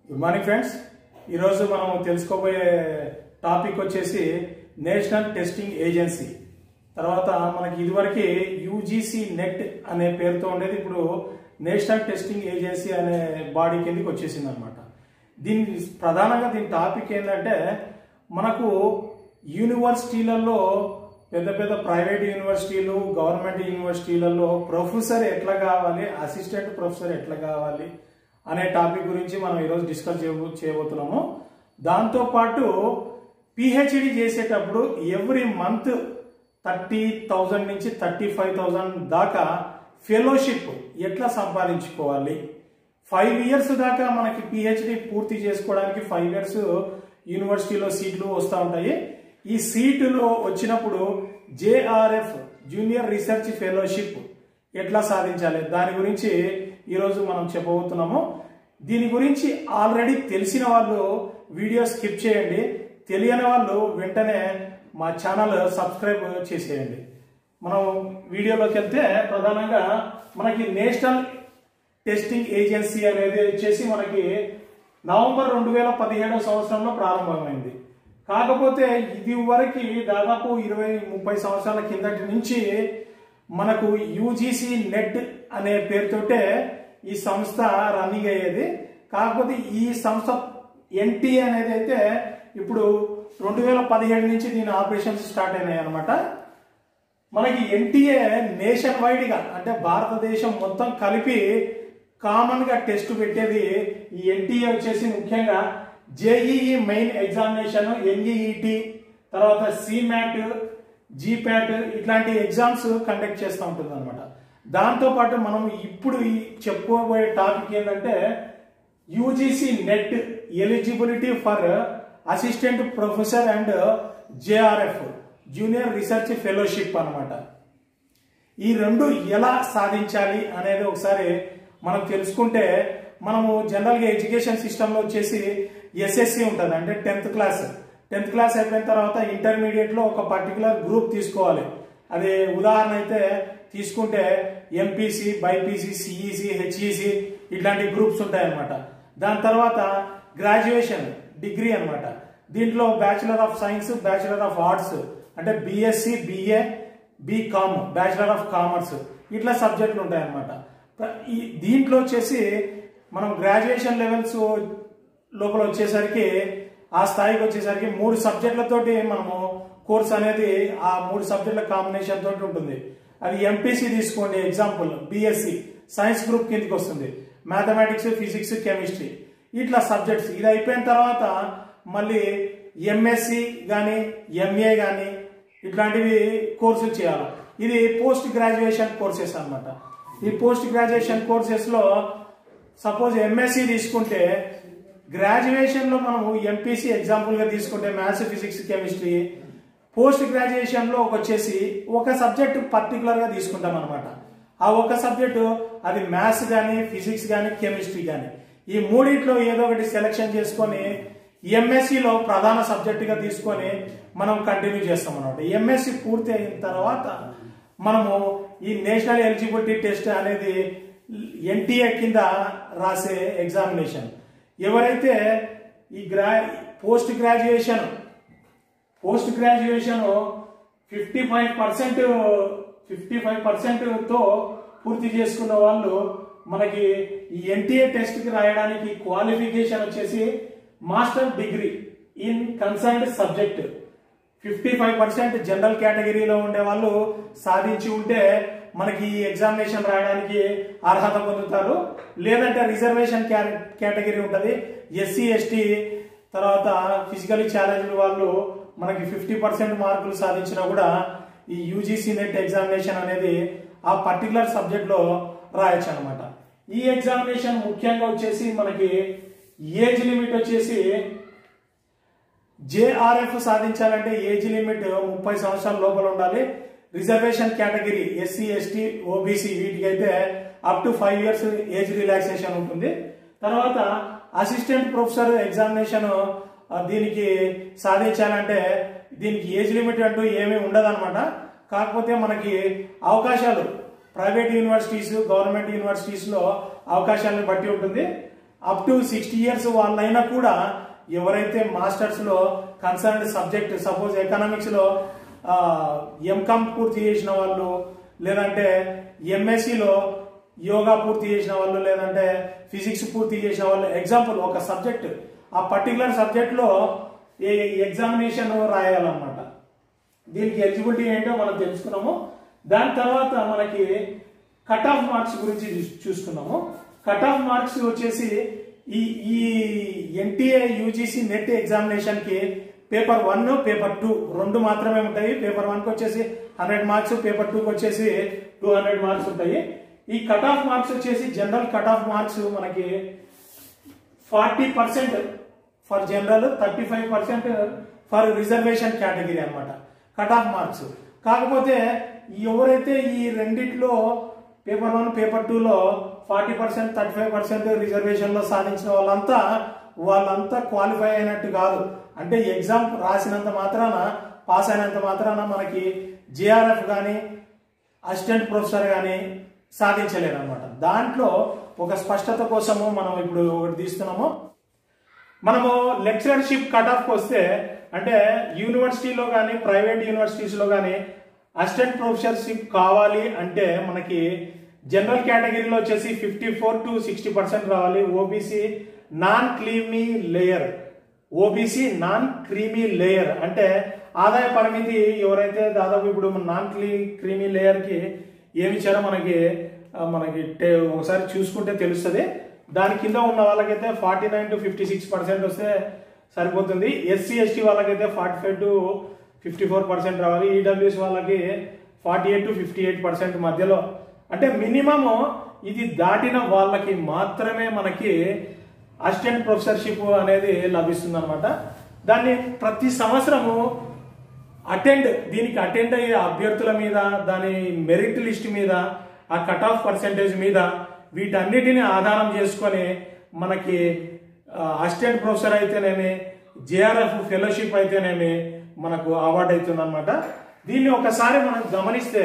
good morning friends ఈరోజు మనం తెలుసుకోబోయే టాపిక్ వచ్చేసి నేషనల్ టెస్టింగ్ ఏజెన్సీ తర్వాత మనకి ఇదివరకు యూజీసీ నెట్ అనే పేరుతో ఉండేది ఇప్పుడు నేషనల్ టెస్టింగ్ ఏజెన్సీ అనే బాడీ కిందకి వచ్చేసింది అనమాట దీని ప్రధానంగా దీని టాపిక్ ఏంటంటే మనకు యూనివర్సిటీలలో పెద్ద పెద్ద ప్రైవేట్ యూనివర్సిటీలు గవర్నమెంట్ యూనివర్సిటీలలో ప్రొఫెసర్ ఎట్లా కావాలి అసిస్టెంట్ ప్రొఫెసర్ ఎట్లా కావాలి అనే టాపిక్ గురించి మనం ఈరోజు డిస్కస్ చేయబో చేయబోతున్నాము దాంతోపాటు పిహెచ్డి చేసేటప్పుడు ఎవ్రీ మంత్ థర్టీ థౌజండ్ నుంచి థర్టీ ఫైవ్ థౌజండ్ దాకా ఫెలోషిప్ ఎట్లా సంపాదించుకోవాలి ఫైవ్ ఇయర్స్ దాకా మనకి పిహెచ్డి పూర్తి చేసుకోవడానికి ఫైవ్ ఇయర్స్ యూనివర్సిటీలో సీట్లు వస్తూ ఉంటాయి ఈ సీటులో వచ్చినప్పుడు జేఆర్ఎఫ్ జూనియర్ రీసెర్చ్ ఫెలోషిప్ ఎట్లా సాధించాలి దాని గురించి ఈరోజు మనం చెప్పబోతున్నాము దీని గురించి ఆల్రెడీ తెలిసిన వాళ్ళు వీడియో స్కిప్ చేయండి తెలియని వాళ్ళు వెంటనే మా ఛానల్ సబ్స్క్రైబ్ చేసేయండి మనం వీడియోలోకి వెళ్తే ప్రధానంగా మనకి నేషనల్ టెస్టింగ్ ఏజెన్సీ అనేది వచ్చేసి మనకి నవంబర్ రెండు వేల పదిహేడవ సంవత్సరంలో ప్రారంభమైంది కాకపోతే ఇది వరకు దాదాపు ఇరవై ముప్పై సంవత్సరాల కిందటి నుంచి మనకు యూజీసీ నెట్ అనే పేరుతోటే ఈ సంస్థ రన్నింగ్ అయ్యేది కాకపోతే ఈ సంస్థ ఎన్టీ అనేది అయితే ఇప్పుడు రెండు వేల పదిహేడు నుంచి దీని ఆపరేషన్స్ స్టార్ట్ అయినాయి అనమాట మనకి ఎన్టీఏ నేషన్ వైడ్ గా అంటే భారతదేశం మొత్తం కలిపి కామన్ గా టెస్ట్ పెట్టేది ఈ ఎన్టీఏ వచ్చేసి ముఖ్యంగా జేఈఈ మెయిన్ ఎగ్జామినేషన్ ఎన్ఈఈటి తర్వాత సిమ్యాట్ జీప్యాట్ ఇట్లాంటి ఎగ్జామ్స్ కండక్ట్ చేస్తూ ఉంటుంది అనమాట దాంతోపాటు మనం ఇప్పుడు ఈ చెప్పుకోబోయే టాపిక్ ఏంటంటే UGC NET eligibility for assistant professor and JRF junior research fellowship అనమాట ఈ రెండు ఎలా సాధించాలి అనేది ఒకసారి మనం తెలుసుకుంటే మనము జనరల్గా ఎడ్యుకేషన్ సిస్టంలో వచ్చేసి ఎస్ఎస్సి ఉంటుంది అంటే టెన్త్ క్లాస్ టెన్త్ క్లాస్ అయిపోయిన తర్వాత ఇంటర్మీడియట్లో ఒక పర్టికులర్ గ్రూప్ తీసుకోవాలి అది ఉదాహరణ అయితే తీసుకుంటే ఎంపీసీ బైపీసీ సిఈసి హెచ్ఈసి ఇట్లాంటి గ్రూప్స్ ఉంటాయన్నమాట దాని తర్వాత గ్రాడ్యుయేషన్ డిగ్రీ అనమాట దీంట్లో bachelor of science bachelor of arts అంటే BSc BA BCom bachelor of commerce ఇట్లా సబ్జెక్టులు ఉంటాయన్నమాట ఈ దీంట్లో వచ్చేసి మనం గ్రాడ్యుయేషన్ లెవెల్స్ లోపల వచ్చేసరికి ఆ స్థాయికి వచ్చేసరికి మూడు సబ్జెక్టులతోటి మనము కోర్స్ అనేది ఆ మూడు సబ్జెక్టుల కాంబినేషన్ తోటి ఉంటుంది అది ఎంపీసీ తీసుకోండి ఎగ్జాంపుల్ బిఎస్సి సైన్స్ గ్రూప్ కిందకి వస్తుంది మ్యాథమెటిక్స్ ఫిజిక్స్ కెమిస్ట్రీ ఇట్లా సబ్జెక్ట్స్ ఇది అయిపోయిన తర్వాత మళ్ళీ ఎంఎస్సి కానీ ఎంఏ కానీ ఇట్లాంటివి కోర్సులు చేయాలి ఇది పోస్ట్ గ్రాడ్యుయేషన్ కోర్సెస్ అనమాట ఈ పోస్ట్ గ్రాడ్యుయేషన్ కోర్సెస్లో సపోజ్ ఎంఎస్సి తీసుకుంటే గ్రాడ్యుయేషన్లో మనము ఎంపీసీ ఎగ్జాంపుల్గా తీసుకుంటే మ్యాథ్స్ ఫిజిక్స్ కెమిస్ట్రీ పోస్ట్ గ్రాడ్యుయేషన్లో వచ్చేసి ఒక సబ్జెక్ట్ పర్టికులర్గా తీసుకుంటాం అనమాట ఆ ఒక సబ్జెక్టు అది మ్యాథ్స్ కానీ ఫిజిక్స్ కానీ కెమిస్ట్రీ కానీ ఈ మూడిట్లో ఏదో ఒకటి సెలెక్షన్ చేసుకొని ఎంఎస్సిలో ప్రధాన సబ్జెక్టుగా తీసుకొని మనం కంటిన్యూ చేస్తాం అనమాట ఎంఎస్సి పూర్తి అయిన తర్వాత మనము ఈ నేషనల్ ఎలిజిబిలిటీ టెస్ట్ అనేది ఎన్టీఏ కింద రాసే ఎగ్జామినేషన్ ఎవరైతే ఈ గ్రా post graduation post graduation fifty five percent fifty five పర్సెంట్తో పూర్తి చేసుకున్న వాళ్ళు మనకి ఈ ఎన్టీఏ టెస్ట్కి రాయడానికి క్వాలిఫికేషన్ వచ్చేసి master degree in concerned subject fifty five percent general కేటగిరీలో ఉండే వాళ్ళు సాధించి ఉంటే మనకి ఈ ఎగ్జామినేషన్ రాయడానికి అర్హత పొందుతారు లేదంటే రిజర్వేషన్ కేటగిరీ ఉంటుంది ఎస్సీ ఎస్టీ తర్వాత ఫిజికలీ ఛాలెంజ్ వాళ్ళు మనకి ఫిఫ్టీ పర్సెంట్ మార్కులు సాధించినా కూడా ఈ యూజీసీ నెట్ ఎగ్జామినేషన్ అనేది ఆ పర్టికులర్ సబ్జెక్ట్లో రాయొచ్చు అనమాట ఈ ఎగ్జామినేషన్ ముఖ్యంగా వచ్చేసి మనకి ఏజ్ లిమిట్ వచ్చేసి జేఆర్ఎఫ్ సాధించాలంటే ఏజ్ లిమిట్ ముప్పై సంవత్సరాల లోపల ఉండాలి reservation category SC ST OBC వీటికైతే up to five years age relaxation ఉంటుంది తర్వాత అసిస్టెంట్ ప్రొఫెసర్ ఎగ్జామినేషన్ దీనికి సాధించాలంటే దీనికి ఏజ్ లిమిట్ అంటూ ఏమీ ఉండదన్నమాట కాకపోతే మనకి అవకాశాలు ప్రైవేట్ యూనివర్సిటీస్ గవర్నమెంట్ యూనివర్సిటీస్లో అవకాశాలను బట్టి ఉంటుంది అప్ టు సిక్స్టీ ఇయర్స్ వాళ్ళైనా కూడా ఎవరైతే మాస్టర్స్ లో కన్సర్న్ సబ్జెక్ట్ సపోజ్ ఎకనామిక్స్ లో ఎంకామ్ పూర్తి చేసిన వాళ్ళు లేదంటే ఎంఎస్సిలో యోగా పూర్తి చేసిన వాళ్ళు లేదంటే ఫిజిక్స్ పూర్తి చేసిన వాళ్ళు ఎగ్జాంపుల్ ఒక సబ్జెక్ట్ ఆ పర్టికులర్ సబ్జెక్ట్ లో ఎగ్జామినేషన్ రాయాలన్నమాట దీనికి ఎలిజిబిలిటీ ఏంటో మనం తెలుసుకున్నాము దాని తర్వాత మనకి కట్ ఆఫ్ మార్క్స్ గురించి చూ- చూసుకున్నాము కట్ ఆఫ్ మార్క్స్ వచ్చేసి ఈ ఈ ఎన్టీఏ యూజీసీ నెట్ ఎగ్జామినేషన్ కి పేపర్ వన్ పేపర్ టూ రెండు మాత్రమే ఉంటాయి పేపర్ వన్ కి వచ్చేసి హండ్రెడ్ మార్క్స్ పేపర్ టూ కి వచ్చేసి టూ హండ్రెడ్ మార్క్స్ ఉంటాయి ఈ కట్ ఆఫ్ మార్క్స్ వచ్చేసి జనరల్ కట్ ఆఫ్ మార్క్స్ మనకి forty percent for general thirty five percent for reservation category అన్నమాట కట్ ఆఫ్ మార్క్స్ కాకపోతే ఎవరైతే ఈ రెండిట్లో పేపర్ వన్ పేపర్ టూలో forty percent thirty five percent రిజర్వేషన్లో సాధించిన వాళ్ళంతా వాళ్ళంతా క్వాలిఫై అయినట్టు కాదు అంటే ఎగ్జామ్ రాసినంత మాత్రాన పాస్ అయినంత మాత్రాన మనకి జేఆర్ఎఫ్ కానీ అసిస్టెంట్ ప్రొఫెసర్ కానీ సాధించలేరు అనమాట దాంట్లో ఒక స్పష్టత కోసము మనం ఇప్పుడు ఒకటి తీస్తున్నాము మనము లెక్చరర్షిప్ కట్ ఆఫ్ వస్తే అంటే యూనివర్సిటీలో కానీ ప్రైవేట్ యూనివర్సిటీస్లో కానీ అసిస్టెంట్ ప్రొఫెసర్షిప్ కావాలి అంటే మనకి జనరల్ కేటగిరీలో వచ్చేసి fifty four to sixty percent రావాలి OBC non creamy layer OBC non creamy layer అంటే ఆదాయ పరిమితి ఎవరైతే దాదాపు ఇప్పుడు నాన్ క్లీ క్రీమీ లేయర్ కి ఏమి ఇచ్చారో మనకి ఆ, మనకి టే- ఒకసారి చూసుకుంటే తెలుస్తుంది దాని కింద ఉన్న వాళ్ళకైతే forty nine to fifty six percent వస్తే సరిపోతుంది ఎస్సీ ఎస్టీ వాళ్ళకైతే forty five to fifty four percent రావాలి ఈడబ్ల్యూఎస్ వాళ్ళకి forty eight to fifty eight percent మధ్యలో అంటే మినిమము ఇది దాటిన వాళ్ళకి మాత్రమే మనకి అసిస్టెంట్ ప్రొఫెసర్షిప్ అనేది లభిస్తుంది అనమాట దాన్ని ప్రతి సంవత్సరము అటెండ్ దీనికి అటెండ్ అయ్యే అభ్యర్థుల మీద దాని మెరిట్ లిస్ట్ మీద ఆ కట్ ఆఫ్ పర్సెంటేజ్ మీద వీటన్నిటిని ఆధారం చేసుకొని మనకి అసిస్టెంట్ ప్రొఫెసర్ అయితేనేమి జేఆర్ఎఫ్ ఫెలోషిప్ అయితేనేమి మనకు అవార్డు అవుతుంది అనమాట దీన్ని ఒకసారి మనం గమనిస్తే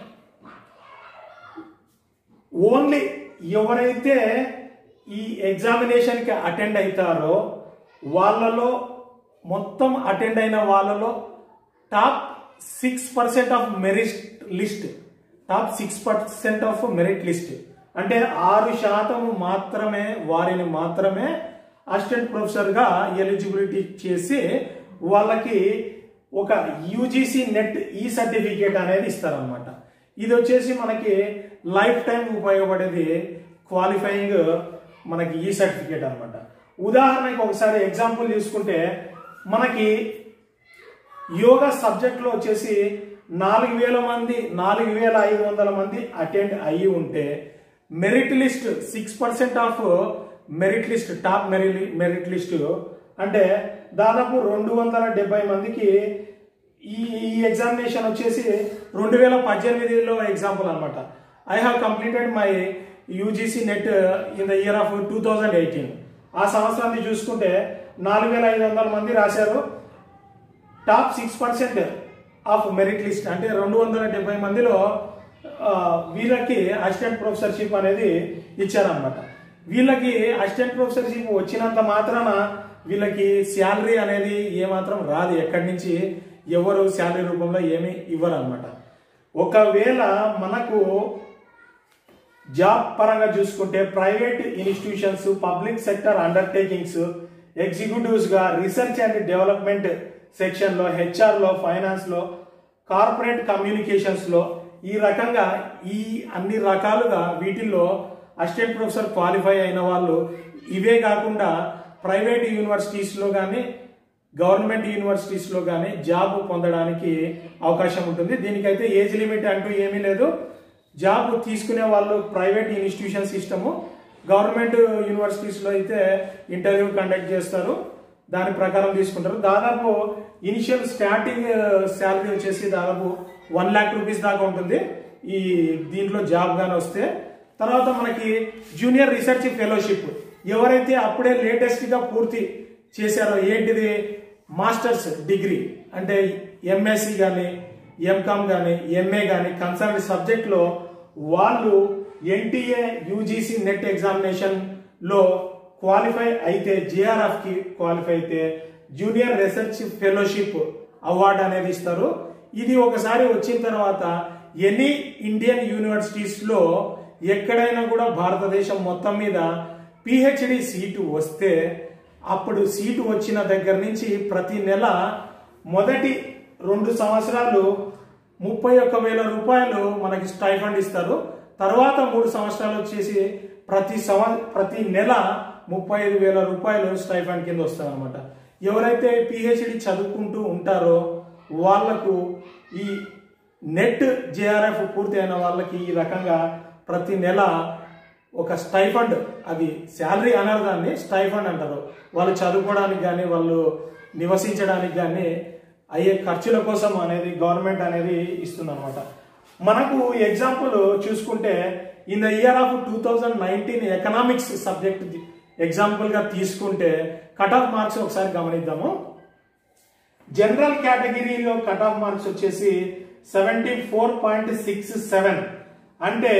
ఓన్లీ ఎవరైతే ఈ ఎగ్జామినేషన్కి అటెండ్ అవుతారో వాళ్ళలో మొత్తం అటెండ్ అయిన వాళ్ళలో top six percent of merit list top six percent of merit list అంటే ఆరు శాతం మాత్రమే వారిని మాత్రమే అసిస్టెంట్ ప్రొఫెసర్గా ఎలిజిబిలిటీ చేసి వాళ్ళకి ఒక యూజీసీ నెట్ ఈ సర్టిఫికేట్ అనేది ఇస్తారనమాట ఇది వచ్చేసి మనకి లైఫ్ టైం ఉపయోగపడేది క్వాలిఫైయింగ్ మనకి ఈ సర్టిఫికేట్ అన్నమాట ఉదాహరణకి ఒకసారి ఎగ్జాంపుల్ తీసుకుంటే మనకి యోగా సబ్జెక్ట్లో వచ్చేసి నాలుగు వేల మంది నాలుగు వేల ఐదు వందల మంది అటెండ్ అయ్యి ఉంటే merit list six percent of merit list top merit merit list అంటే దాదాపు రెండు వందల డెబ్బై మందికి ఈ ఈ ఎగ్జామినేషన్ వచ్చేసి రెండు వేల పద్దెనిమిదిలో ఎగ్జాంపుల్ అనమాట I have completed my UGC NET in the year of two thousand eighteen ఆ సంవత్సరాన్ని చూసుకుంటే నాలుగు వేల ఐదు వందల మంది రాశారు top six percent of merit list అంటే రెండు వందల డెబ్బై మందిలో ఆ, వీళ్ళకి అసిస్టెంట్ ప్రొఫెసర్షిప్ అనేది ఇచ్చారనమాట వీళ్ళకి అసిస్టెంట్ ప్రొఫెసర్షిప్ వచ్చినంత మాత్రాన వీళ్ళకి శాలరీ అనేది ఏమాత్రం రాదు ఎక్కడి నుంచి ఎవరు శాలరీ రూపంలో ఏమీ ఇవ్వరు అనమాట ఒకవేళ మనకు జాబ్ పరంగా చూసుకుంటే private institutions public sector undertakings executives గా రీసెర్చ్ అండ్ డెవలప్మెంట్ సెక్షన్ లో హెచ్ఆర్ లో ఫైనాన్స్ లో కార్పొరేట్ కమ్యూనికేషన్స్ లో ఈ రకంగా ఈ అన్ని రకాలుగా వీటిల్లో అసిస్టెంట్ ప్రొఫెసర్ క్వాలిఫై అయిన వాళ్ళు ఇవే కాకుండా ప్రైవేట్ యూనివర్సిటీస్ లో కానీ గవర్నమెంట్ యూనివర్సిటీస్ లో కానీ జాబ్ పొందడానికి అవకాశం ఉంటుంది దీనికైతే ఏజ్ లిమిట్ అంటూ ఏమీ లేదు జాబ్ తీసుకునే వాళ్ళు ప్రైవేట్ ఇన్స్టిట్యూషన్ సిస్టము గవర్నమెంట్ యూనివర్సిటీస్లో అయితే ఇంటర్వ్యూ కండక్ట్ చేస్తారు దాని ప్రకారం తీసుకుంటారు దాదాపు ఇనిషియల్ స్టార్టింగ్ శాలరీ వచ్చేసి దాదాపు వన్ ల్యాక్ రూపీస్ దాకా ఉంటుంది ఈ దీంట్లో జాబ్ గాని వస్తే తర్వాత మనకి జూనియర్ రీసెర్చ్ ఫెలోషిప్ ఎవరైతే అప్పుడే లేటెస్ట్ గా పూర్తి చేశారో ఏంటిది మాస్టర్స్ డిగ్రీ అంటే ఎంఎస్సి కానీ ఎంకామ్ కానీ ఎంఏ కానీ కన్సర్న్ సబ్జెక్ట్లో వాళ్ళు ఎన్టీఏ యూజీసీ నెట్ ఎగ్జామినేషన్ లో క్వాలిఫై అయితే జేఆర్ఎఫ్ కి క్వాలిఫై అయితే జూనియర్ రీసెర్చ్ ఫెలోషిప్ అవార్డు అనేది ఇస్తారు ఇది ఒకసారి వచ్చిన తర్వాత ఎనీ ఇండియన్ యూనివర్సిటీస్ లో ఎక్కడైనా కూడా భారతదేశం మొత్తం మీద పిహెచ్డి సీటు వస్తే అప్పుడు సీటు వచ్చిన దగ్గర నుంచి ప్రతి నెల మొదటి రెండు సంవత్సరాలు ముప్పై ఒక్క వేల రూపాయలు మనకి స్టైఫండ్ ఇస్తారు తర్వాత మూడు సంవత్సరాలు వచ్చేసి ప్రతి సంవ ప్రతి నెల ముప్పై ఐదు వేల రూపాయలు స్టైఫండ్ కింద వస్తుంది అనమాట ఎవరైతే పిహెచ్డి చదువుకుంటూ ఉంటారో వాళ్లకు ఈ నెట్ జేఆర్ఎఫ్ పూర్తి అయిన వాళ్ళకి ఈ రకంగా ప్రతి నెల ఒక స్టైఫండ్ అది శాలరీ అనరు దాన్ని స్టైఫండ్ అంటారు వాళ్ళు చదువుకోవడానికి కానీ వాళ్ళు నివసించడానికి కానీ అయ్యే ఖర్చుల కోసం అనేది గవర్నమెంట్ అనేది ఇస్తుంది అనమాట మనకు ఎగ్జాంపుల్ చూసుకుంటే in the year of two thousand nineteen economics subject example గా తీసుకుంటే కట్ ఆఫ్ మార్క్స్ ఒకసారి గమనిద్దాము జనరల్ కేటగిరీలో కట్ ఆఫ్ మార్క్స్ వచ్చేసి seventy four point six seven అంటే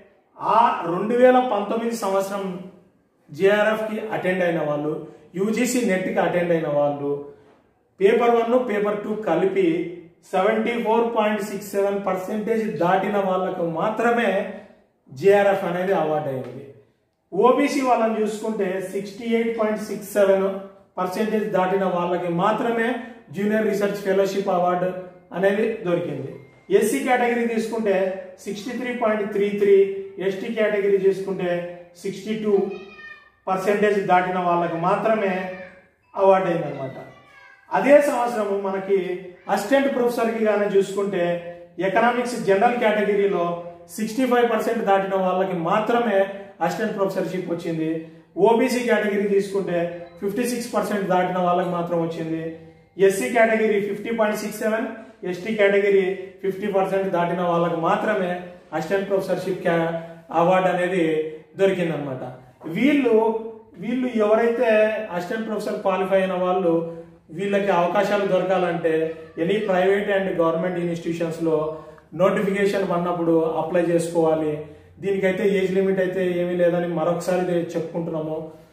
ఆ రెండు వేల పంతొమ్మిది సంవత్సరం జేఆర్ఎఫ్ కి అటెండ్ అయిన వాళ్ళు యూజీసీ నెట్ కి అటెండ్ అయిన వాళ్ళు పేపర్ వన్ పేపర్ టూ కలిపి seventy four point six seven percentage దాటిన వాళ్ళకు మాత్రమే జేఆర్ఎఫ్ అనేది అవార్డు అయింది ఓబీసీ వాళ్ళని చూసుకుంటే sixty eight point six seven percentage దాటిన వాళ్ళకి మాత్రమే జూనియర్ రీసెర్చ్ ఫెలోషిప్ అవార్డు అనేది దొరికింది ఎస్సీ కేటగిరీ తీసుకుంటే sixty three point three three ST category చూసుకుంటే సిక్స్టీ టూ పర్సెంటేజ్ దాటిన వాళ్ళకి మాత్రమే అవార్డు అయిందనమాట అదే సంవత్సరం మనకి అసిస్టెంట్ ప్రొఫెసర్కి కానీ చూసుకుంటే ఎకనామిక్స్ జనరల్ కేటగిరీలో సిక్స్టీ ఫైవ్ పర్సెంట్ దాటిన వాళ్ళకి మాత్రమే అసిస్టెంట్ ప్రొఫెసర్షిప్ వచ్చింది ఓబీసీ కేటగిరీ తీసుకుంటే ఫిఫ్టీ సిక్స్ పర్సెంట్ దాటిన వాళ్ళకి మాత్రం వచ్చింది SC category fifty point six seven ST category fifty percent దాటిన వాళ్ళకి మాత్రమే అసిస్టెంట్ ప్రొఫెసర్షిప్ అవార్డు అనేది దొరికిందనమాట వీళ్ళు వీళ్ళు ఎవరైతే అసిస్టెంట్ ప్రొఫెసర్ క్వాలిఫై అయిన వాళ్ళు వీళ్ళకి అవకాశాలు దొరకాలంటే any private and government institutions లో నోటిఫికేషన్ పడినప్పుడు అప్లై చేసుకోవాలి దీనికైతే ఏజ్ లిమిట్ అయితే ఏమీ లేదని మరొకసారి ఇది చెప్పుకుంటున్నాము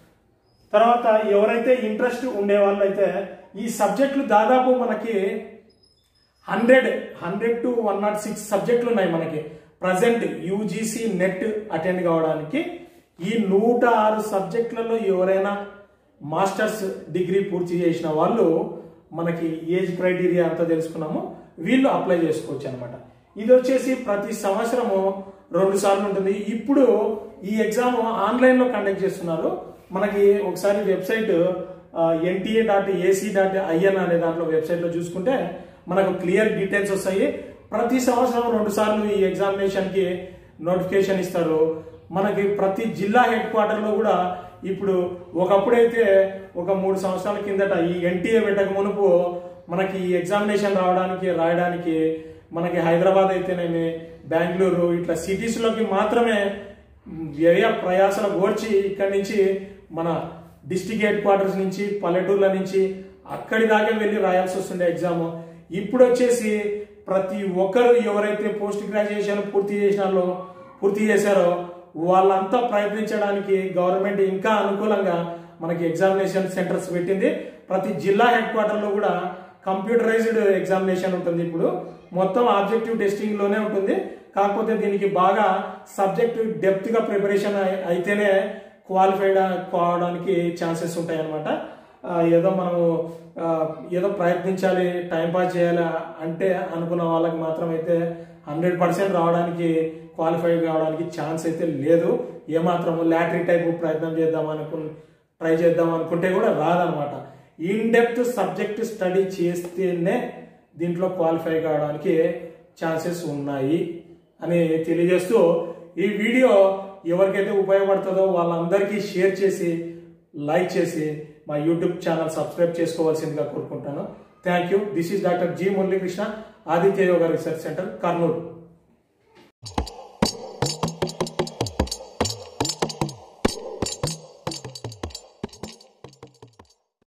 తర్వాత ఎవరైతే ఇంట్రెస్ట్ ఉండే వాళ్ళు అయితే ఈ సబ్జెక్టులు దాదాపు మనకి hundred hundred to one not six సబ్జెక్టులు ఉన్నాయి మనకి ప్రజెంట్ యూజీసీ నెట్ అటెండ్ కావడానికి ఈ నూట ఆరు సబ్జెక్టులలో ఎవరైనా మాస్టర్స్ డిగ్రీ పూర్తి చేసిన వాళ్ళు మనకి ఏజ్ క్రైటీరియా అంతా తెలుసుకున్నాము వీళ్ళు అప్లై చేసుకోవచ్చు అనమాట ఇది వచ్చేసి ప్రతి సంవత్సరము రెండు సార్లు ఉంటుంది ఇప్పుడు ఈ ఎగ్జామ్ ఆన్లైన్ లో కండక్ట్ చేస్తున్నారు మనకి ఒకసారి website NTA dot AC dot IN అనే దాంట్లో వెబ్సైట్ లో చూసుకుంటే మనకు క్లియర్ డీటెయిల్స్ వస్తాయి ప్రతి సంవత్సరం రెండు సార్లు ఈ ఎగ్జామినేషన్ కి నోటిఫికేషన్ ఇస్తారు మనకి ప్రతి జిల్లా హెడ్ క్వార్టర్ లో కూడా ఇప్పుడు ఒకప్పుడైతే ఒక మూడు సంవత్సరాల కిందట ఈ ఎన్టీఏ పెట్టక మునుపు మనకి ఈ ఎగ్జామినేషన్ రావడానికి రాయడానికి మనకి హైదరాబాద్ అయితేనేమి బెంగళూరు ఇట్లా సిటీస్ లోకి మాత్రమే వ్యయ ప్రయాసాలు ఓర్చి ఇక్కడి నుంచి మన డిస్టిక్ హెడ్ క్వార్టర్స్ నుంచి పల్లెటూర్ల నుంచి అక్కడి దాకా వెళ్ళి రాయాల్సి వస్తుండే ఎగ్జామ్ ఇప్పుడు వచ్చేసి ప్రతి ఒక్కరు ఎవరైతే పోస్ట్ గ్రాడ్యుయేషన్ పూర్తి చేసినారో పూర్తి చేశారో వాళ్ళంతా ప్రయత్నించడానికి గవర్నమెంట్ ఇంకా అనుకూలంగా మనకి ఎగ్జామినేషన్ సెంటర్స్ పెట్టింది ప్రతి జిల్లా హెడ్ క్వార్టర్ లో కూడా కంప్యూటరైజ్డ్ ఎగ్జామినేషన్ ఉంటుంది ఇప్పుడు మొత్తం ఆబ్జెక్టివ్ టెస్టింగ్ లోనే ఉంటుంది కాకపోతే దీనికి బాగా సబ్జెక్ట్ డెప్త్ గా ప్రిపరేషన్ అయితేనే క్వాలిఫైడ్ కావడానికి ఛాన్సెస్ ఉంటాయి అనమాట ఏదో మనము ఆ, ఏదో ప్రయత్నించాలి టైం పాస్ చేయాలి అంటే అనుకున్న వాళ్ళకి మాత్రం అయితే హండ్రెడ్ పర్సెంట్ రావడానికి క్వాలిఫై కావడానికి ఛాన్స్ అయితే లేదు ఏమాత్రము లాటరీ టైప్ ప్రయత్నం చేద్దాం అనుకు ట్రై చేద్దాం అనుకుంటే కూడా రాదనమాట ఇన్ డెప్త్ సబ్జెక్ట్ స్టడీ చేస్తేనే దీంట్లో క్వాలిఫై కావడానికి ఛాన్సెస్ ఉన్నాయి అని తెలియజేస్తూ ఈ వీడియో ఎవరికైతే ఉపయోగపడుతుందో వాళ్ళందరికీ షేర్ చేసి లైక్ చేసి మా యూట్యూబ్ ఛానల్ సబ్స్క్రైబ్ చేసుకోవాల్సిందిగా కోరుకుంటాను thank you this is doctor G Muralikrishna Aditya yoga research centre Kurnool